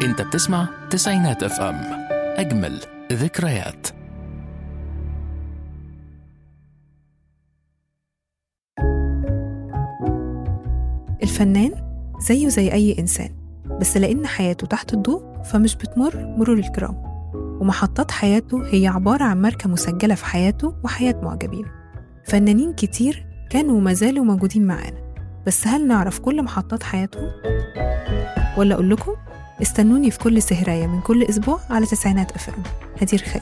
انت بتسمع تسعينات اف ام اجمل ذكريات الفنان زيه زي أي إنسان بس لأن حياته تحت الضوء فمش بتمر مرور الكرام ومحطات حياته هي عبارة عن ماركة مسجلة في حياته وحياة معجبينه فنانين كتير كانوا وما زالوا موجودين معانا بس هل نعرف كل محطات حياتهم؟ ولا أقول لكم استنوني في كل سهراية من كل أسبوع على تسعينات أف أم هدير خالد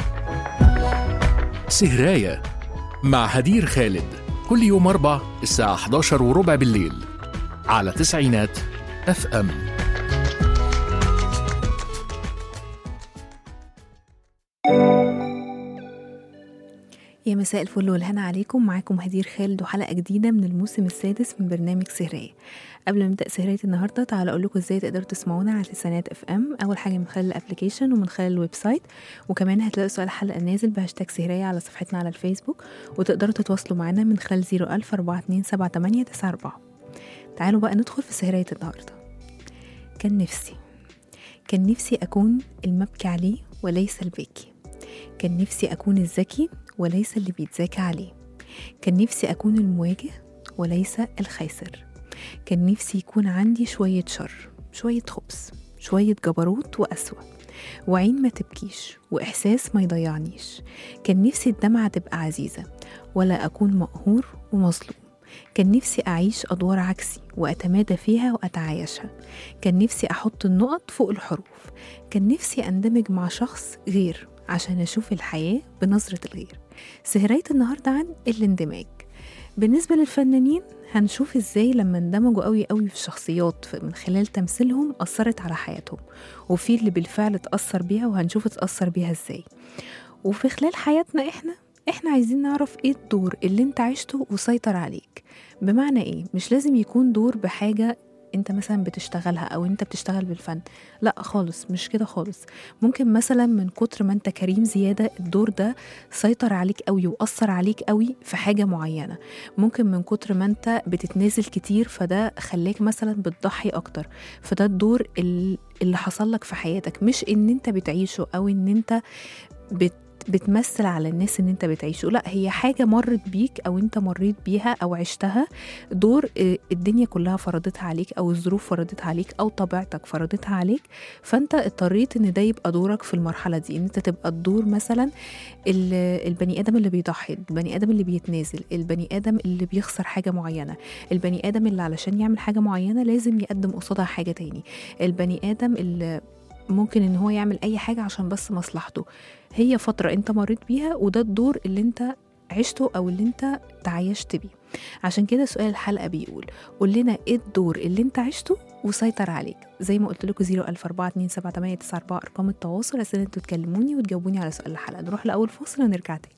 سهراية مع هدير خالد كل يوم أربع الساعة 11 وربع بالليل على تسعينات اف ام يا مساء الفل والهنا عليكم معاكم هدير خالد وحلقة جديدة من الموسم السادس من برنامج سهرية قبل ما نبدأ سهرية النهاردة تعالى أقول لكم ازاي تقدروا تسمعونا على تسعينات اف ام أول حاجة من خلال الابلكيشن ومن خلال الويب سايت وكمان هتلاقوا سؤال الحلقة نازل بهاشتاج سهرية على صفحتنا على الفيسبوك وتقدروا تتواصلوا معنا من خلال 01000 427 تعالوا بقى ندخل في سهرية النهاردة كان نفسي كان نفسي أكون المبكي عليه وليس الباكي كان نفسي أكون الذكي وليس اللي بيتذاكى عليه كان نفسي أكون المواجه وليس الخاسر كان نفسي يكون عندي شوية شر شوية خبث شوية جبروت وقسوة وعين ما تبكيش وإحساس ما يضيعنيش كان نفسي الدمعة تبقى عزيزة ولا أكون مقهور ومظلوم كان نفسي أعيش أدوار عكسي وأتمادى فيها وأتعايشها كان نفسي أحط النقط فوق الحروف كان نفسي أندمج مع شخص غير عشان أشوف الحياة بنظرة الغير سهرية النهاردة عن الاندماج بالنسبة للفنانين هنشوف ازاي لما اندمجوا قوي قوي في شخصيات من خلال تمثيلهم أثرت على حياتهم وفي اللي بالفعل اتأثر بيها وهنشوف اتأثر بيها ازاي وفي خلال حياتنا احنا احنا عايزين نعرف ايه الدور اللي انت عشته وسيطر عليك بمعنى ايه مش لازم يكون دور بحاجة انت مثلا بتشتغلها او انت بتشتغل بالفن لا خالص مش كده خالص ممكن مثلا من كتر ما انت كريم زياده الدور ده سيطر عليك قوي واثر عليك قوي في حاجه معينه ممكن من كتر ما انت بتتنازل كتير فده خلاك مثلا بتضحي اكتر فده الدور ال- اللي حصل لك في حياتك مش ان انت بتعيشه او ان انت بت بتمثل على الناس ان انت بتعيشه لا هي حاجه مرت بيك او انت مريت بيها او عشتها دور آه، الدنيا كلها فرضتها عليك او الظروف فرضتها عليك او طبيعتك فرضتها عليك فانت اضطريت ان ده يبقى دورك في المرحله دي ان انت تبقى الدور مثلا ال- البني ادم اللي بيضحي البني ادم اللي بيتنازل البني ادم اللي بيخسر حاجه معينه البني ادم اللي علشان يعمل حاجه معينه لازم يقدم قصادها حاجه تاني البني ادم اللي ممكن ان هو يعمل اي حاجه عشان بس مصلحته هي فتره انت مريت بيها وده الدور اللي انت عشته او اللي انت تعايشت بيه عشان كده سؤال الحلقه بيقول قول لنا ايه الدور اللي انت عشته وسيطر عليك زي ما قلت لكم 004278994 ارقام التواصل عشان انتوا تكلموني وتجاوبوني على سؤال الحلقه نروح لاول فاصل ونرجع تاني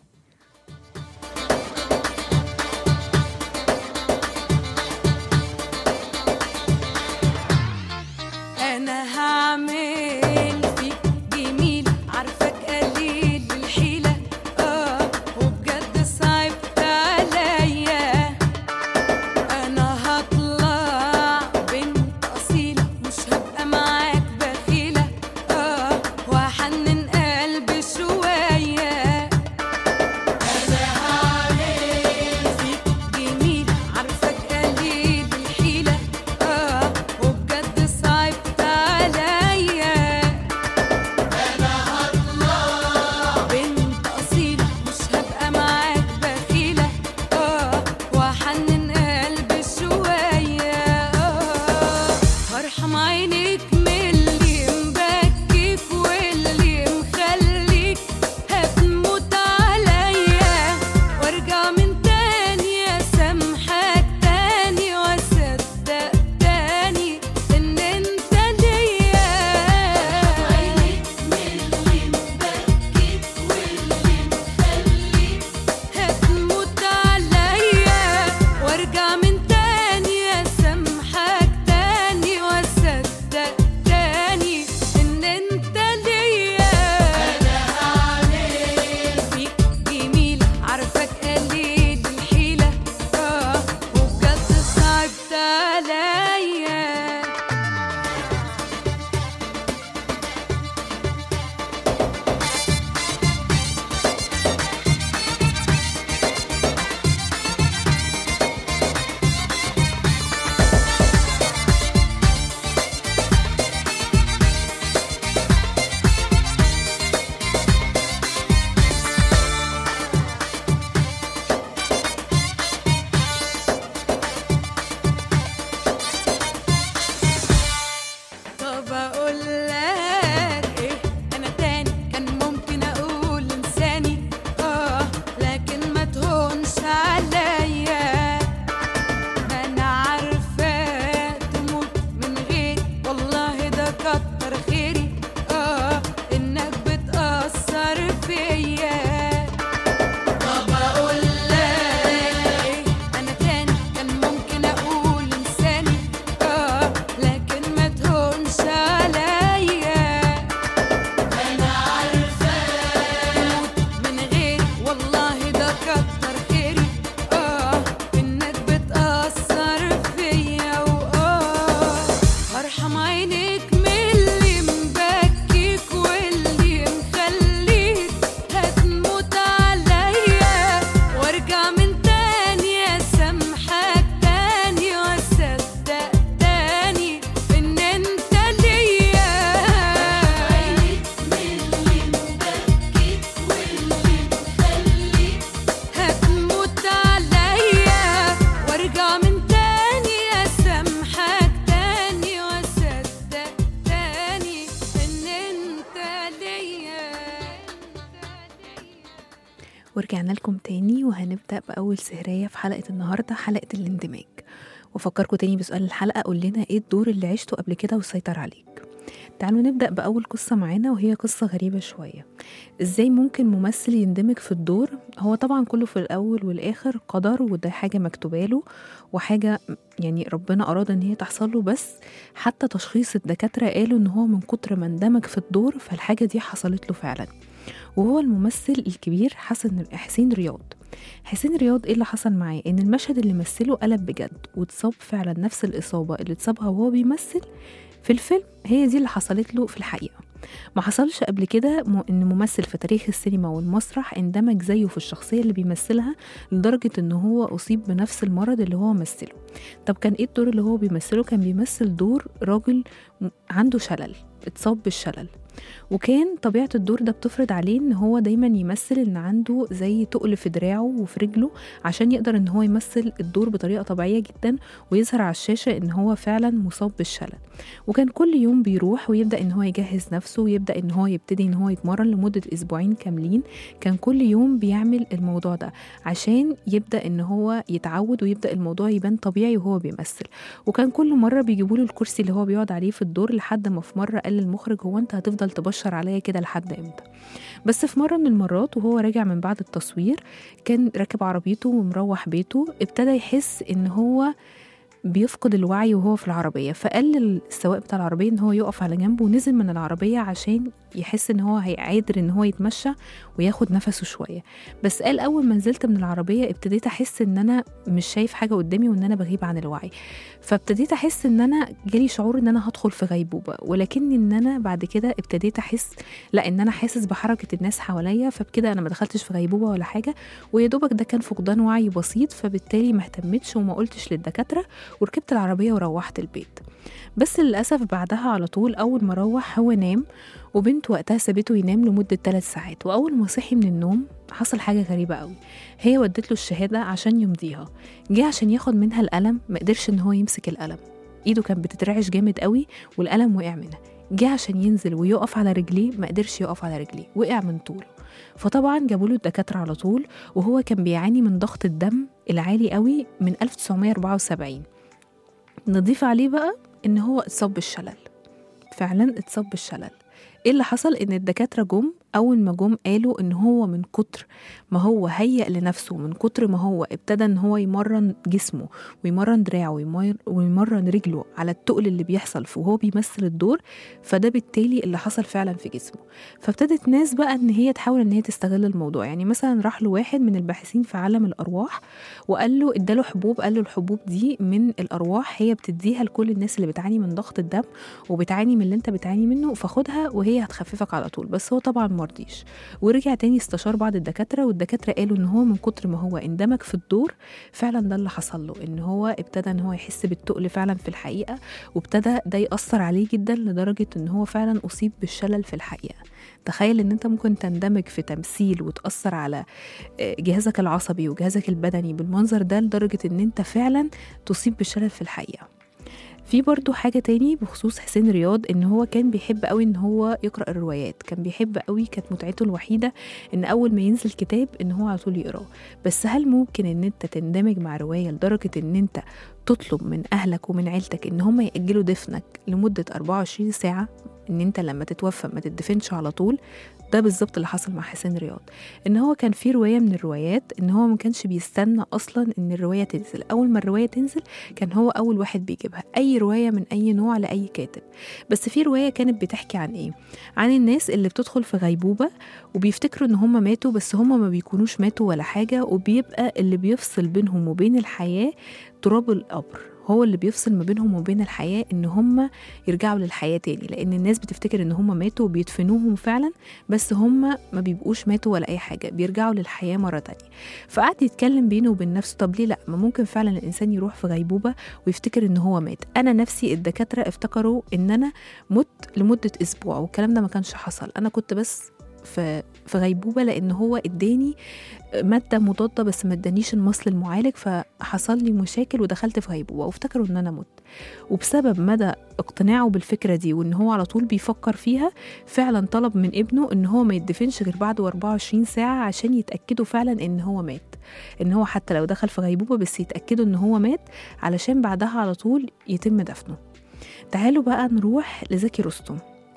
انا هعمل فيك جميل عارفك قليل الحيلة اه وبجد صعبت عليا انا هطلع بنت اصيلة مش هبقى معاك بخيلة اه وحنن قلبي شوية ورجعنا لكم تاني وهنبدأ بأول سهرية في حلقة النهاردة حلقة الاندماج وفكركم تاني بسؤال الحلقة قول لنا ايه الدور اللي عشته قبل كده وسيطر عليك تعالوا نبدأ بأول قصة معانا وهي قصة غريبة شوية ازاي ممكن ممثل يندمج في الدور هو طبعا كله في الأول والآخر قدر وده حاجة مكتوبة له وحاجة يعني ربنا أراد إن هي تحصل له بس حتى تشخيص الدكاترة قالوا إن هو من كتر ما اندمج في الدور فالحاجة دي حصلت له فعلا وهو الممثل الكبير حسن حسين رياض حسين رياض ايه اللي حصل معاه ان المشهد اللي مثله قلب بجد واتصاب فعلا نفس الاصابه اللي اتصابها وهو بيمثل في الفيلم هي دي اللي حصلت له في الحقيقه ما حصلش قبل كده م- ان ممثل في تاريخ السينما والمسرح اندمج زيه في الشخصيه اللي بيمثلها لدرجه ان هو اصيب بنفس المرض اللي هو مثله طب كان ايه الدور اللي هو بيمثله كان بيمثل دور راجل م- عنده شلل اتصاب بالشلل وكان طبيعة الدور ده بتفرض عليه ان هو دايما يمثل ان عنده زي تقل في دراعه وفي رجله عشان يقدر ان هو يمثل الدور بطريقة طبيعية جدا ويظهر على الشاشة ان هو فعلا مصاب بالشلل وكان كل يوم بيروح ويبدأ ان هو يجهز نفسه ويبدأ ان هو يبتدي ان هو يتمرن لمدة اسبوعين كاملين كان كل يوم بيعمل الموضوع ده عشان يبدأ ان هو يتعود ويبدأ الموضوع يبان طبيعي وهو بيمثل وكان كل مرة بيجيبوا له الكرسي اللي هو بيقعد عليه في الدور لحد ما في مرة قال للمخرج هو انت هتفضل تبشر عليا كده لحد امتى بس في مرة من المرات وهو راجع من بعد التصوير كان راكب عربيته ومروح بيته ابتدى يحس ان هو بيفقد الوعي وهو في العربية فقال للسواق بتاع العربية ان هو يقف على جنبه ونزل من العربية عشان يحس ان هو هيقادر ان هو يتمشى وياخد نفسه شوية بس قال اول ما نزلت من العربية ابتديت احس ان انا مش شايف حاجة قدامي وان انا بغيب عن الوعي فابتديت احس ان انا جالي شعور ان انا هدخل في غيبوبة ولكن ان انا بعد كده ابتديت احس لا ان انا حاسس بحركة الناس حواليا فبكده انا ما دخلتش في غيبوبة ولا حاجة ويا دوبك ده كان فقدان وعي بسيط فبالتالي ما اهتمتش وما قلتش للدكاترة وركبت العربية وروحت البيت بس للأسف بعدها على طول أول ما روح هو نام وبنته وقتها سابته ينام لمدة ثلاث ساعات وأول ما صحي من النوم حصل حاجة غريبة قوي هي ودت له الشهادة عشان يمضيها جه عشان ياخد منها القلم ما قدرش إن هو يمسك القلم إيده كانت بتترعش جامد قوي والقلم وقع منها جه عشان ينزل ويقف على رجليه ما قدرش يقف على رجليه وقع من طوله فطبعا جابوا له الدكاترة على طول وهو كان بيعاني من ضغط الدم العالي قوي من 1974 نضيف عليه بقى ان هو اتصاب بالشلل فعلا اتصاب بالشلل ايه اللي حصل ان الدكاتره جم اول ما جم قالوا ان هو من كتر ما هو هيأ لنفسه من كتر ما هو ابتدى ان هو يمرن جسمه ويمرن دراعه ويمر- ويمرن رجله على التقل اللي بيحصل وهو بيمثل الدور فده بالتالي اللي حصل فعلا في جسمه فابتدت ناس بقى ان هي تحاول ان هي تستغل الموضوع يعني مثلا راح له واحد من الباحثين في عالم الارواح وقال له اداله حبوب قال له الحبوب دي من الارواح هي بتديها لكل الناس اللي بتعاني من ضغط الدم وبتعاني من اللي انت بتعاني منه فخدها وهي هتخففك على طول بس هو طبعا مرضيش ورجع تاني استشار بعض الدكاتره والدكاتره قالوا ان هو من كتر ما هو اندمج في الدور فعلا ده اللي حصل له ان هو ابتدى ان هو يحس بالتقل فعلا في الحقيقه وابتدى ده ياثر عليه جدا لدرجه ان هو فعلا اصيب بالشلل في الحقيقه تخيل ان انت ممكن تندمج في تمثيل وتاثر على آه، جهازك العصبي وجهازك البدني بالمنظر ده لدرجه ان انت فعلا تصيب بالشلل في الحقيقه في برضو حاجة تاني بخصوص حسين رياض ان هو كان بيحب قوي ان هو يقرأ الروايات كان بيحب قوي كانت متعته الوحيدة ان اول ما ينزل كتاب ان هو على طول يقراه بس هل ممكن ان انت تندمج مع رواية لدرجة ان انت تطلب من اهلك ومن عيلتك ان هم يأجلوا دفنك لمدة 24 ساعة ان انت لما تتوفى ما تدفنش على طول ده بالظبط اللي حصل مع حسين رياض ان هو كان في روايه من الروايات ان هو ما كانش بيستنى اصلا ان الروايه تنزل اول ما الروايه تنزل كان هو اول واحد بيجيبها اي روايه من اي نوع لاي كاتب بس في روايه كانت بتحكي عن ايه عن الناس اللي بتدخل في غيبوبه وبيفتكروا ان هم ماتوا بس هم ما بيكونوش ماتوا ولا حاجه وبيبقى اللي بيفصل بينهم وبين الحياه تراب القبر هو اللي بيفصل ما بينهم وبين الحياة إن هم يرجعوا للحياة تاني لأن الناس بتفتكر إن هم ماتوا وبيدفنوهم فعلا بس هم ما بيبقوش ماتوا ولا أي حاجة بيرجعوا للحياة مرة تانية فقعد يتكلم بينه وبين نفسه طب ليه لأ ما ممكن فعلا الإنسان يروح في غيبوبة ويفتكر إن هو مات أنا نفسي الدكاترة افتكروا إن أنا مت لمدة أسبوع والكلام ده ما كانش حصل أنا كنت بس في في غيبوبه لان هو اداني ماده مضاده بس ما ادانيش المصل المعالج فحصل لي مشاكل ودخلت في غيبوبه وافتكروا ان انا مت وبسبب مدى اقتناعه بالفكره دي وان هو على طول بيفكر فيها فعلا طلب من ابنه ان هو ما يدفنش غير بعد 24 ساعه عشان يتاكدوا فعلا ان هو مات ان هو حتى لو دخل في غيبوبه بس يتاكدوا ان هو مات علشان بعدها على طول يتم دفنه تعالوا بقى نروح لزكي رستم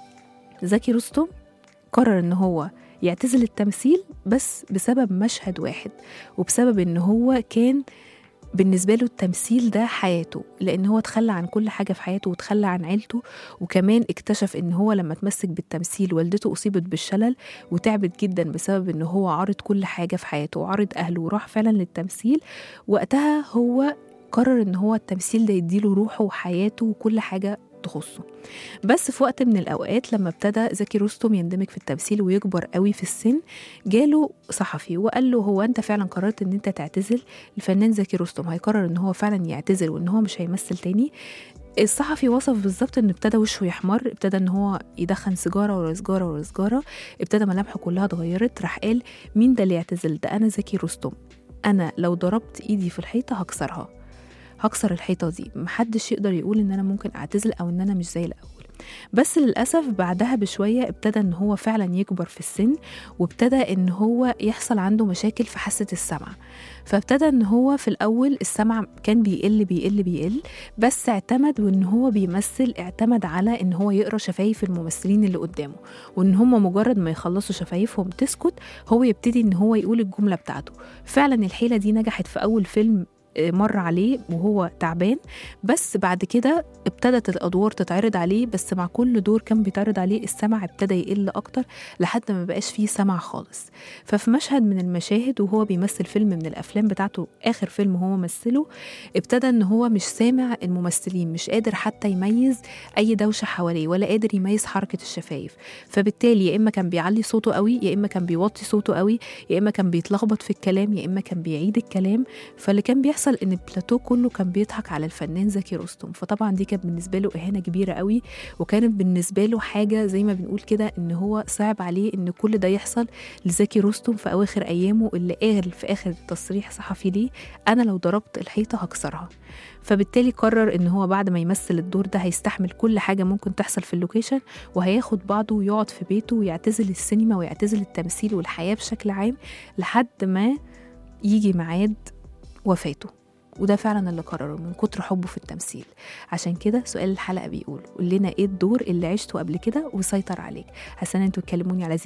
زكي رستم قرر ان هو يعتزل التمثيل بس بسبب مشهد واحد وبسبب ان هو كان بالنسبة له التمثيل ده حياته لأن هو تخلى عن كل حاجة في حياته وتخلى عن عيلته وكمان اكتشف إن هو لما اتمسك بالتمثيل والدته أصيبت بالشلل وتعبت جدا بسبب إن هو عارض كل حاجة في حياته وعارض أهله وراح فعلا للتمثيل وقتها هو قرر إن هو التمثيل ده يديله روحه وحياته وكل حاجة تخصه بس في وقت من الأوقات لما ابتدى زكي رستم يندمج في التمثيل ويكبر قوي في السن جاله صحفي وقال له هو أنت فعلا قررت إن أنت تعتزل الفنان زكي رستم هيقرر إن هو فعلا يعتزل وإن هو مش هيمثل تاني الصحفي وصف بالظبط ان ابتدى وشه يحمر ابتدى ان هو يدخن سيجاره ورا سيجاره ورا سيجاره ابتدى ملامحه كلها اتغيرت راح قال مين ده اللي يعتزل ده انا زكي رستم انا لو ضربت ايدي في الحيطه هكسرها هكسر الحيطه دي محدش يقدر يقول ان انا ممكن اعتزل او ان انا مش زي الاول بس للأسف بعدها بشوية ابتدى إن هو فعلا يكبر في السن وابتدى إن هو يحصل عنده مشاكل في حاسة السمع فابتدى إن هو في الأول السمع كان بيقل بيقل بيقل بس اعتمد وإن هو بيمثل اعتمد على إن هو يقرأ شفايف الممثلين اللي قدامه وإن هم مجرد ما يخلصوا شفايفهم تسكت هو يبتدي إن هو يقول الجملة بتاعته فعلا الحيلة دي نجحت في أول فيلم مر عليه وهو تعبان بس بعد كده ابتدت الادوار تتعرض عليه بس مع كل دور كان بيتعرض عليه السمع ابتدى يقل اكتر لحد ما بقاش فيه سمع خالص ففي مشهد من المشاهد وهو بيمثل فيلم من الافلام بتاعته اخر فيلم هو مثله ابتدى ان هو مش سامع الممثلين مش قادر حتى يميز اي دوشه حواليه ولا قادر يميز حركه الشفايف فبالتالي يا اما كان بيعلي صوته قوي يا اما كان بيوطي صوته قوي يا اما كان بيتلخبط في الكلام يا اما كان بيعيد الكلام فاللي كان بيحصل ان البلاتو كله كان بيضحك على الفنان زكي رستم فطبعا دي كانت بالنسبه له اهانه كبيره قوي وكانت بالنسبه له حاجه زي ما بنقول كده ان هو صعب عليه ان كل ده يحصل لزكي رستم في اواخر ايامه اللي قال في اخر تصريح صحفي ليه انا لو ضربت الحيطه هكسرها فبالتالي قرر ان هو بعد ما يمثل الدور ده هيستحمل كل حاجه ممكن تحصل في اللوكيشن وهياخد بعضه ويقعد في بيته ويعتزل السينما ويعتزل التمثيل والحياه بشكل عام لحد ما يجي ميعاد وفاته وده فعلا اللي قرره من كتر حبه في التمثيل عشان كده سؤال الحلقه بيقول قول لنا ايه الدور اللي عشته قبل كده وسيطر عليك هستنى انتوا تكلموني على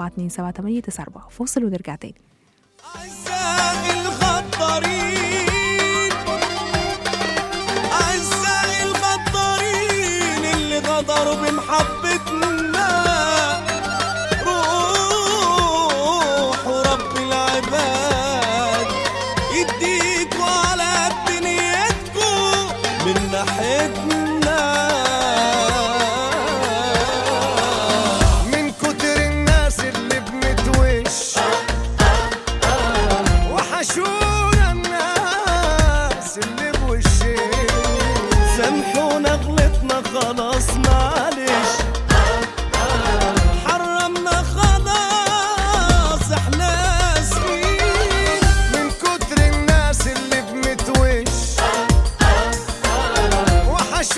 044278994 فاصل ونرجع تاني أعزائي الغدارين أعزائي الغدارين اللي غدروا بمحبتنا روحوا رب العباد يديكوا على دنيتكوا من ناحيتنا من كتر الناس اللي بنتوش وحشونا الناس اللي بوشين سامحونا غلطنا خلاص معلش حرمنا خلاص احنا اسفين من كتر الناس اللي بنتوش وحشونا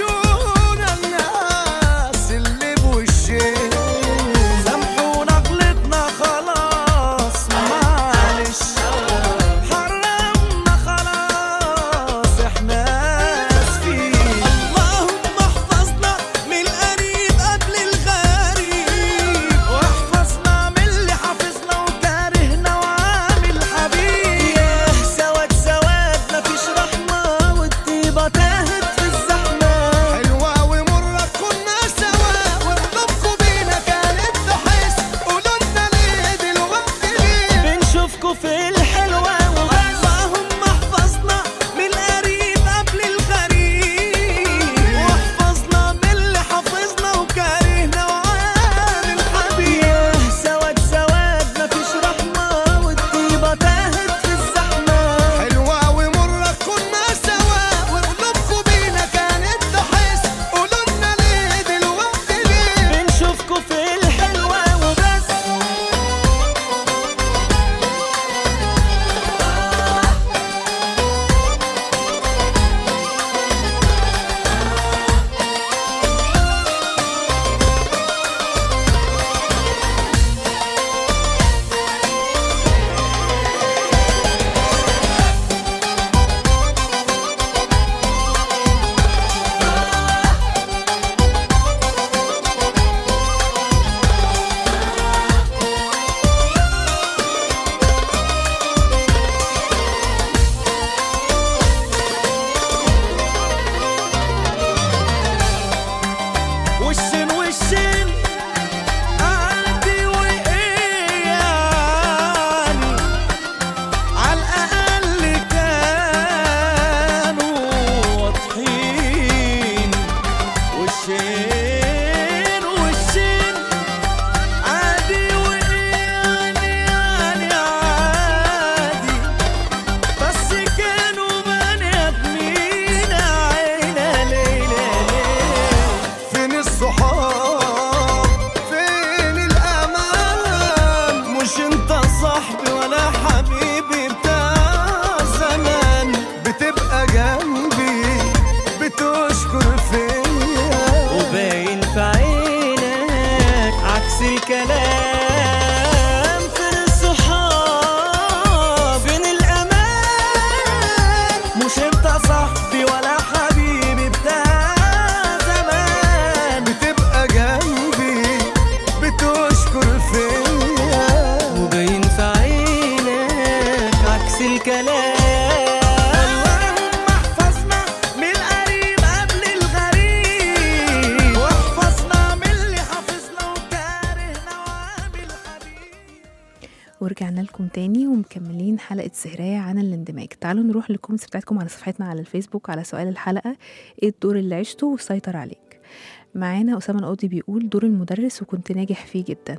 ورجعنا لكم تاني ومكملين حلقة سهرية عن الاندماج تعالوا نروح للكومنتس بتاعتكم على صفحتنا على الفيسبوك على سؤال الحلقة ايه الدور اللي عشته وسيطر عليك معانا أسامة القاضي بيقول دور المدرس وكنت ناجح فيه جدا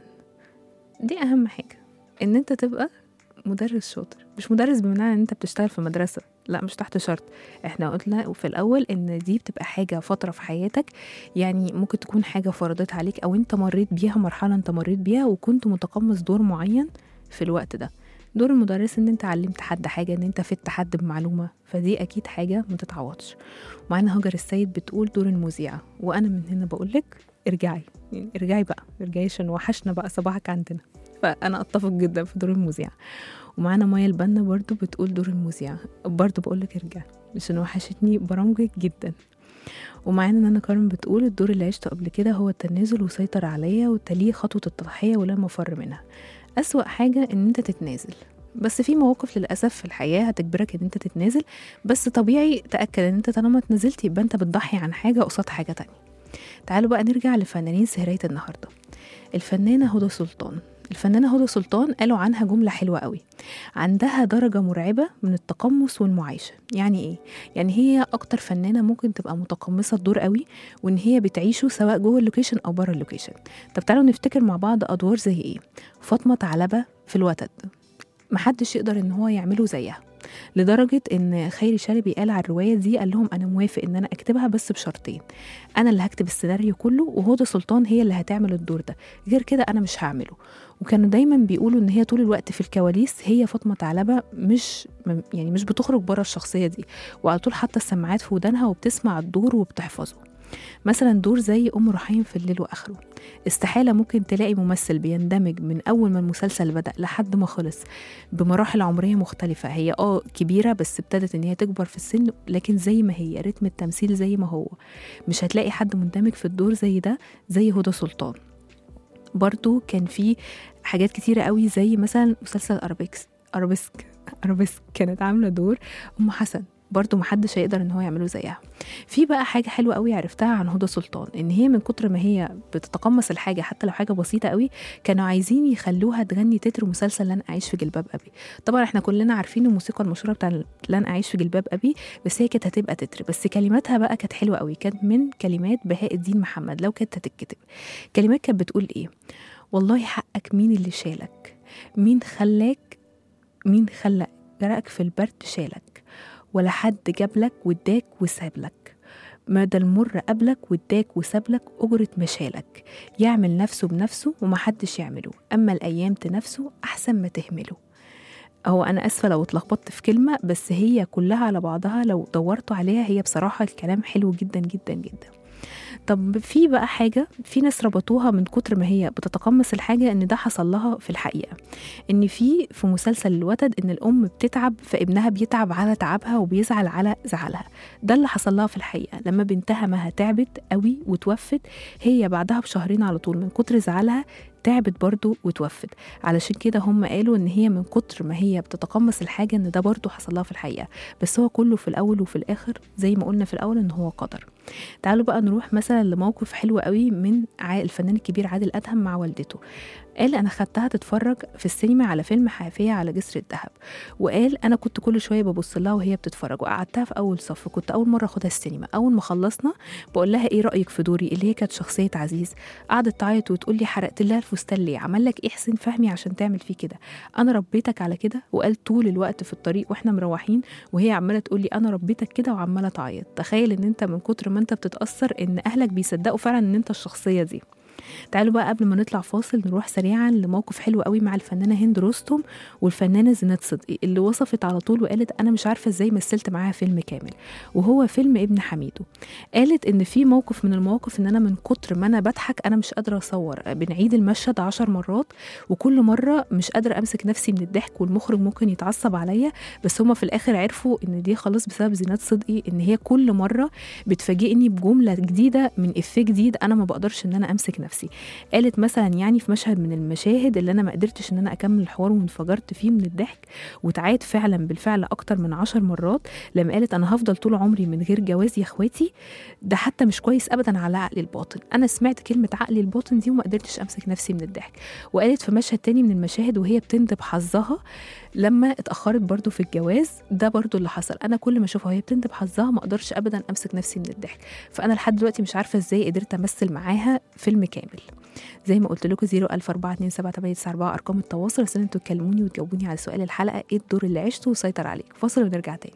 دي أهم حاجة إن أنت تبقى مدرس شاطر مش مدرس بمعنى ان انت بتشتغل في مدرسة لا مش تحت شرط احنا قلنا في الاول ان دي بتبقى حاجة فترة في حياتك يعني ممكن تكون حاجة فرضت عليك او انت مريت بيها مرحلة انت مريت بيها وكنت متقمص دور معين في الوقت ده دور المدرس ان انت علمت حد حاجة ان انت فدت حد بمعلومة فدي اكيد حاجة ما تتعوضش معانا هاجر السيد بتقول دور المذيعة وانا من هنا بقولك ارجعي يعني ارجعي بقى ارجعي عشان وحشنا بقى صباحك عندنا فانا اتفق جدا في دور المذيعة ومعانا مايا البنا برضو بتقول دور المذيعة برضو بقولك ارجعي عشان وحشتني برامجك جدا ومعانا نانا كارم بتقول الدور اللي عشته قبل كده هو التنازل وسيطر عليا وتليه خطوة التضحية ولا مفر منها أسوأ حاجة إن أنت تتنازل بس في مواقف للأسف في الحياة هتجبرك إن أنت تتنازل بس طبيعي تأكد إن أنت طالما اتنازلت يبقى أنت بتضحي عن حاجة قصاد حاجة تانية تعالوا بقى نرجع لفنانين سهرية النهاردة الفنانة هدى سلطان الفنانة هدى سلطان قالوا عنها جملة حلوة قوي عندها درجة مرعبة من التقمص والمعايشة يعني ايه؟ يعني هي أكتر فنانة ممكن تبقى متقمصة الدور قوي وإن هي بتعيشه سواء جوه اللوكيشن أو بره اللوكيشن طب تعالوا نفتكر مع بعض أدوار زي ايه؟ فاطمة ثعلبة في الوتد محدش يقدر إن هو يعمله زيها لدرجة إن خيري شلبي قال على الرواية دي قال لهم أنا موافق إن أنا أكتبها بس بشرطين أنا اللي هكتب السيناريو كله وهدى سلطان هي اللي هتعمل الدور ده غير كده أنا مش هعمله وكانوا دايما بيقولوا إن هي طول الوقت في الكواليس هي فاطمة ثعلبة مش يعني مش بتخرج بره الشخصية دي وعلى طول حاطة السماعات في ودانها وبتسمع الدور وبتحفظه مثلا دور زي ام رحيم في الليل واخره استحاله ممكن تلاقي ممثل بيندمج من اول ما المسلسل بدا لحد ما خلص بمراحل عمريه مختلفه هي اه كبيره بس ابتدت ان هي تكبر في السن لكن زي ما هي رتم التمثيل زي ما هو مش هتلاقي حد مندمج في الدور زي ده زي هدى سلطان برضو كان في حاجات كتيرة قوي زي مثلا مسلسل أرابيكس أرابيسك أرابيسك كانت عاملة دور أم حسن برضه محدش هيقدر ان هو يعمله زيها في بقى حاجه حلوه قوي عرفتها عن هدى سلطان ان هي من كتر ما هي بتتقمص الحاجه حتى لو حاجه بسيطه قوي كانوا عايزين يخلوها تغني تتر مسلسل لن اعيش في جلباب ابي طبعا احنا كلنا عارفين الموسيقى المشهوره بتاع لن اعيش في جلباب ابي بس هي كانت هتبقى تتر بس كلماتها بقى كانت حلوه قوي كانت من كلمات بهاء الدين محمد لو كانت هتتكتب كلمات كانت بتقول ايه والله حقك مين اللي شالك مين خلاك مين خلى جرأك في البرد شالك ولا حد جابلك واداك وسابلك مدى المر قبلك واداك وسابلك أجرة مشالك يعمل نفسه بنفسه ومحدش يعمله أما الأيام تنافسه أحسن ما تهمله هو أنا أسفة لو اتلخبطت في كلمة بس هي كلها على بعضها لو دورتوا عليها هي بصراحة الكلام حلو جدا جدا جدا طب في بقى حاجة في ناس ربطوها من كتر ما هي بتتقمص الحاجة إن ده حصل لها في الحقيقة إن في في مسلسل الوتد إن الأم بتتعب فابنها بيتعب على تعبها وبيزعل على زعلها ده اللي حصل لها في الحقيقة لما بنتها مها تعبت قوي وتوفت هي بعدها بشهرين على طول من كتر زعلها تعبت برضو وتوفت علشان كده هم قالوا ان هي من كتر ما هي بتتقمص الحاجة ان ده برضو حصل لها في الحقيقة بس هو كله في الاول وفي الاخر زي ما قلنا في الاول ان هو قدر تعالوا بقى نروح مثلا لموقف حلو قوي من الفنان الكبير عادل ادهم مع والدته قال انا خدتها تتفرج في السينما على فيلم حافيه على جسر الذهب وقال انا كنت كل شويه ببص لها وهي بتتفرج وقعدتها في اول صف كنت اول مره اخدها السينما اول ما خلصنا بقول لها ايه رايك في دوري اللي هي كانت شخصيه عزيز قعدت تعيط وتقول لي حرقت لها الفستان ليه عمل لك ايه حسين فهمي عشان تعمل فيه كده انا ربيتك على كده وقال طول الوقت في الطريق واحنا مروحين وهي عماله تقول لي انا ربيتك كده وعماله تعيط تخيل ان انت من كتر ما انت بتتاثر ان اهلك بيصدقوا فعلا ان انت الشخصيه دي تعالوا بقى قبل ما نطلع فاصل نروح سريعا لموقف حلو قوي مع الفنانه هند رستم والفنانه زينات صدقي اللي وصفت على طول وقالت انا مش عارفه ازاي مثلت معاها فيلم كامل وهو فيلم ابن حميدو قالت ان في موقف من المواقف ان انا من كتر ما انا بضحك انا مش قادره اصور بنعيد المشهد عشر مرات وكل مره مش قادره امسك نفسي من الضحك والمخرج ممكن يتعصب عليا بس هما في الاخر عرفوا ان دي خلاص بسبب زينات صدقي ان هي كل مره بتفاجئني بجمله جديده من افيه جديد انا ما بقدرش ان انا امسك نفسي نفسي قالت مثلا يعني في مشهد من المشاهد اللي انا ما قدرتش ان انا اكمل الحوار وانفجرت فيه من الضحك وتعاد فعلا بالفعل اكتر من عشر مرات لما قالت انا هفضل طول عمري من غير جواز يا اخواتي ده حتى مش كويس ابدا على عقلي الباطن انا سمعت كلمه عقلي الباطن دي وما قدرتش امسك نفسي من الضحك وقالت في مشهد تاني من المشاهد وهي بتندب حظها لما اتاخرت برضو في الجواز ده برضو اللي حصل انا كل ما اشوفها وهي بتندب حظها ما اقدرش ابدا امسك نفسي من الضحك فانا لحد دلوقتي مش عارفه ازاي قدرت امثل معاها فيلم كامل زي ما قلت لكم 004278994 ارقام التواصل عشان انتوا تكلموني وتجاوبوني على سؤال الحلقه ايه الدور اللي عشته وسيطر عليك فاصل ونرجع تاني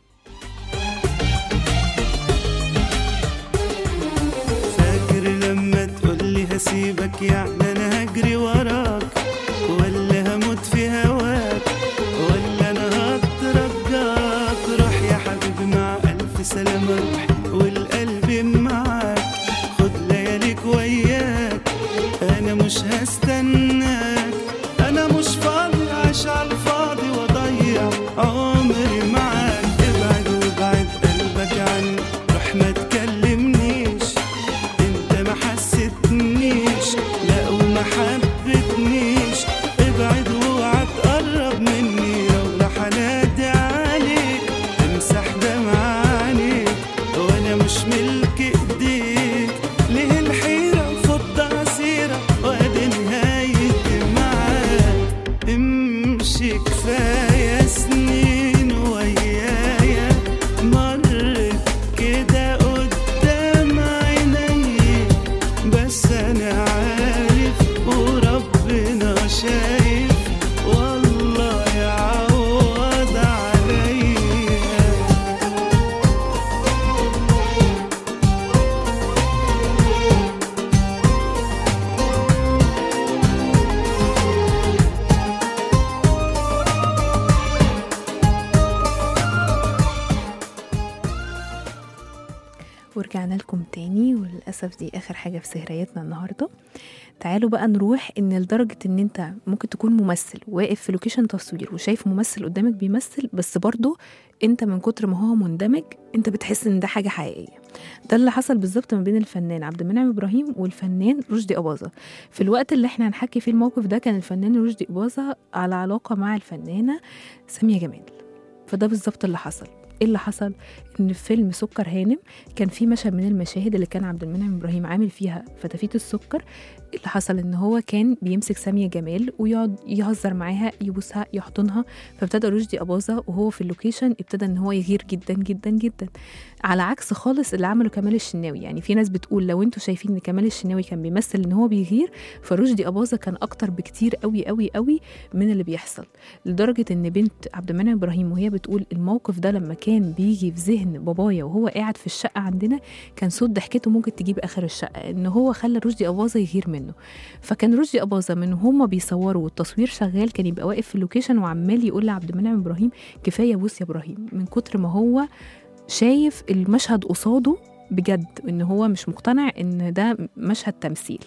فاكر لما تقولي هسيبك يعني انا هجري وراك ولا هموت في هواك ولا انا هترجاك روح يا حبيبي مع الف سلامة روح والقلب معاك خد لياليك وياك انا مش هستناك انا مش فاضي عايش على الفاضي واضيع عمري معاك ابعد وابعد قلبك عني روح ما تكلمنيش انت ما حسيتنيش لا وما حبتنيش ابعد واوعى تقرب مني لو راح انادي عليك امسح دمع عينيك وانا مش ملك ايديك ليه الحيرة فض عسيرة وادي نهايتي معاك امشي كفاية سنين ويايا مرت كده قدام عيني بس انا عارف وربنا شايف والله يعوض عليا ورجعنا لكم تاني وللأسف دي آخر حاجة في سهريتنا النهاردة تعالوا بقى نروح إن لدرجة إن أنت ممكن تكون ممثل واقف في لوكيشن تصوير وشايف ممثل قدامك بيمثل بس برضه أنت من كتر ما هو مندمج أنت بتحس إن ده حاجة حقيقية ده اللي حصل بالظبط ما بين الفنان عبد المنعم إبراهيم والفنان رشدي أباظة في الوقت اللي احنا هنحكي فيه الموقف ده كان الفنان رشدي أباظة على علاقة مع الفنانة سامية جمال فده بالظبط اللي حصل ايه اللي حصل ان في فيلم سكر هانم كان في مشهد من المشاهد اللي كان عبد المنعم ابراهيم عامل فيها فتافيت السكر اللي حصل ان هو كان بيمسك سامية جمال ويقعد يهزر معاها يبوسها يحضنها فابتدى رشدي اباظه وهو في اللوكيشن ابتدى ان هو يغير جدا جدا جدا على عكس خالص اللي عمله كمال الشناوي يعني في ناس بتقول لو انتوا شايفين ان كمال الشناوي كان بيمثل ان هو بيغير فرشدي اباظه كان اكتر بكتير قوي قوي قوي من اللي بيحصل لدرجه ان بنت عبد المنعم ابراهيم وهي بتقول الموقف ده لما كان بيجي في ذهن بابايا وهو قاعد في الشقه عندنا كان صوت ضحكته ممكن تجيب اخر الشقه ان هو خلى رشدي اباظه يغير منه فكان رشدي اباظه من هما بيصوروا والتصوير شغال كان يبقى واقف في اللوكيشن وعمال يقول لعبد المنعم ابراهيم كفايه بوس يا ابراهيم من كتر ما هو شايف المشهد قصاده بجد ان هو مش مقتنع ان ده مشهد تمثيل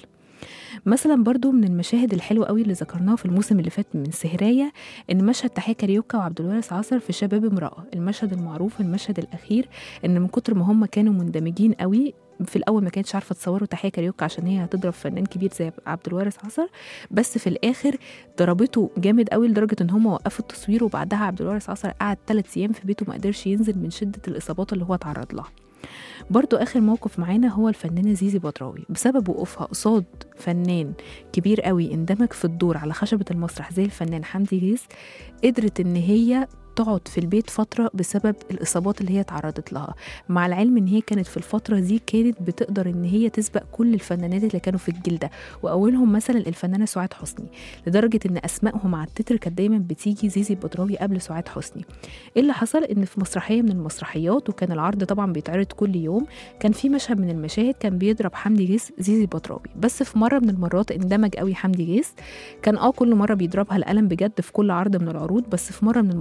مثلا برضو من المشاهد الحلوة قوي اللي ذكرناها في الموسم اللي فات من سهراية ان مشهد تحية كاريوكا وعبد الوارث عصر في شباب امرأة المشهد المعروف المشهد الأخير ان من كتر ما هم كانوا مندمجين قوي في الاول ما كانتش عارفه تصوروا تحيه كاريوكا عشان هي هتضرب فنان كبير زي عبد الوارث عصر بس في الاخر ضربته جامد قوي لدرجه ان هم وقفوا التصوير وبعدها عبد الوارث عصر قعد ثلاث ايام في بيته ما قدرش ينزل من شده الاصابات اللي هو اتعرض لها برضو آخر موقف معانا هو الفنانة زيزي بدراوي بسبب وقوفها قصاد فنان كبير قوي اندمج في الدور على خشبة المسرح زي الفنان حمدي غيث قدرت إن هي تقعد في البيت فترة بسبب الإصابات اللي هي تعرضت لها مع العلم إن هي كانت في الفترة دي كانت بتقدر إن هي تسبق كل الفنانات اللي كانوا في الجيل ده وأولهم مثلا الفنانة سعاد حسني لدرجة إن أسمائهم على التتر كانت دايما بتيجي زيزي بدراوي قبل سعاد حسني إيه اللي حصل إن في مسرحية من المسرحيات وكان العرض طبعا بيتعرض كل يوم كان في مشهد من المشاهد كان بيضرب حمدي غيث زيزي بدراوي بس في مرة من المرات اندمج قوي حمدي غيث كان اه كل مرة بيضربها القلم بجد في كل عرض من العروض بس في مرة من المرات فقد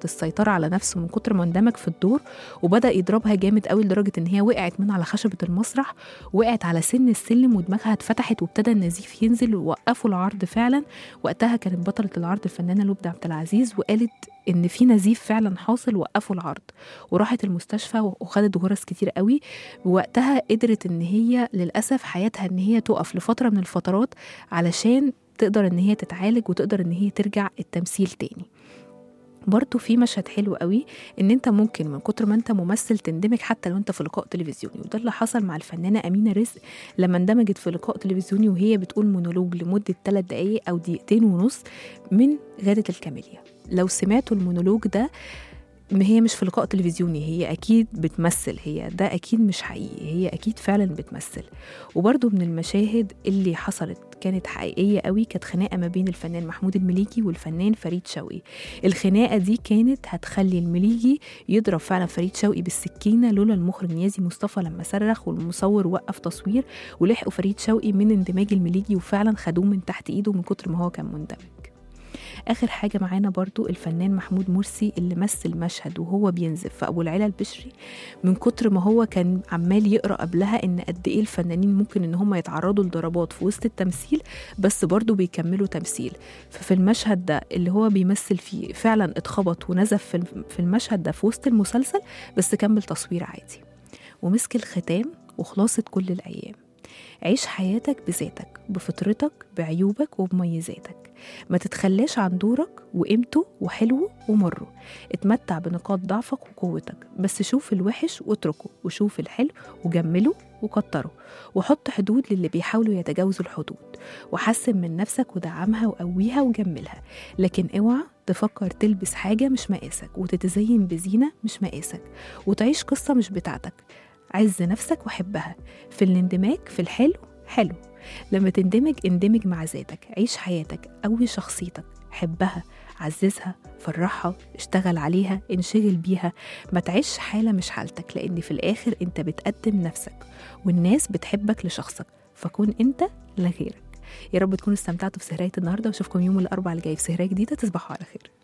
فقد السيطرة على نفسه من كتر ما اندمج في الدور وبدأ يضربها جامد قوي لدرجة إن هي وقعت من على خشبة المسرح وقعت على سن السلم ودماغها اتفتحت وابتدى النزيف ينزل ووقفوا العرض فعلا وقتها كانت بطلة العرض الفنانة لبنى عبد العزيز وقالت إن في نزيف فعلا حاصل وقفوا العرض وراحت المستشفى وخدت غرز كتير قوي ووقتها قدرت إن هي للأسف حياتها إن هي تقف لفترة من الفترات علشان تقدر إن هي تتعالج وتقدر إن هي ترجع التمثيل تاني برضه في مشهد حلو قوي ان انت ممكن من كتر ما انت ممثل تندمج حتى لو انت في لقاء تلفزيوني وده اللي حصل مع الفنانه امينه رزق لما اندمجت في لقاء تلفزيوني وهي بتقول مونولوج لمده 3 دقائق او دقيقتين ونص من غاده الكاميليا لو سمعتوا المونولوج ده ما هي مش في لقاء تلفزيوني هي اكيد بتمثل هي ده اكيد مش حقيقي هي اكيد فعلا بتمثل وبرضه من المشاهد اللي حصلت كانت حقيقيه قوي كانت خناقه ما بين الفنان محمود المليجي والفنان فريد شوقي الخناقه دي كانت هتخلي المليجي يضرب فعلا فريد شوقي بالسكينه لولا المخرج نيازي مصطفى لما صرخ والمصور وقف تصوير ولحقوا فريد شوقي من اندماج المليجي وفعلا خدوه من تحت ايده من كتر ما هو كان مندمج اخر حاجه معانا برضو الفنان محمود مرسي اللي مثل مشهد وهو بينزف في ابو العلا البشري من كتر ما هو كان عمال يقرا قبلها ان قد ايه الفنانين ممكن ان هم يتعرضوا لضربات في وسط التمثيل بس برضو بيكملوا تمثيل ففي المشهد ده اللي هو بيمثل فيه فعلا اتخبط ونزف في الم- في المشهد ده في وسط المسلسل بس كمل تصوير عادي ومسك الختام وخلاصة كل الأيام عيش حياتك بذاتك بفطرتك بعيوبك وبميزاتك ما تتخلاش عن دورك وقيمته وحلوه ومره اتمتع بنقاط ضعفك وقوتك بس شوف الوحش واتركه وشوف الحلو وجمله وكتره وحط حدود للي بيحاولوا يتجاوزوا الحدود وحسن من نفسك ودعمها وقويها وجملها لكن اوعى تفكر تلبس حاجة مش مقاسك وتتزين بزينة مش مقاسك وتعيش قصة مش بتاعتك عز نفسك وحبها في الاندماج في الحلو حلو لما تندمج اندمج مع ذاتك عيش حياتك قوي شخصيتك حبها عززها فرحها اشتغل عليها انشغل بيها ما تعيش حالة مش حالتك لأن في الآخر أنت بتقدم نفسك والناس بتحبك لشخصك فكون أنت لغيرك يا رب تكونوا استمتعتوا في سهرية النهاردة واشوفكم يوم الأربعاء اللي جاي في سهرية جديدة تصبحوا على خير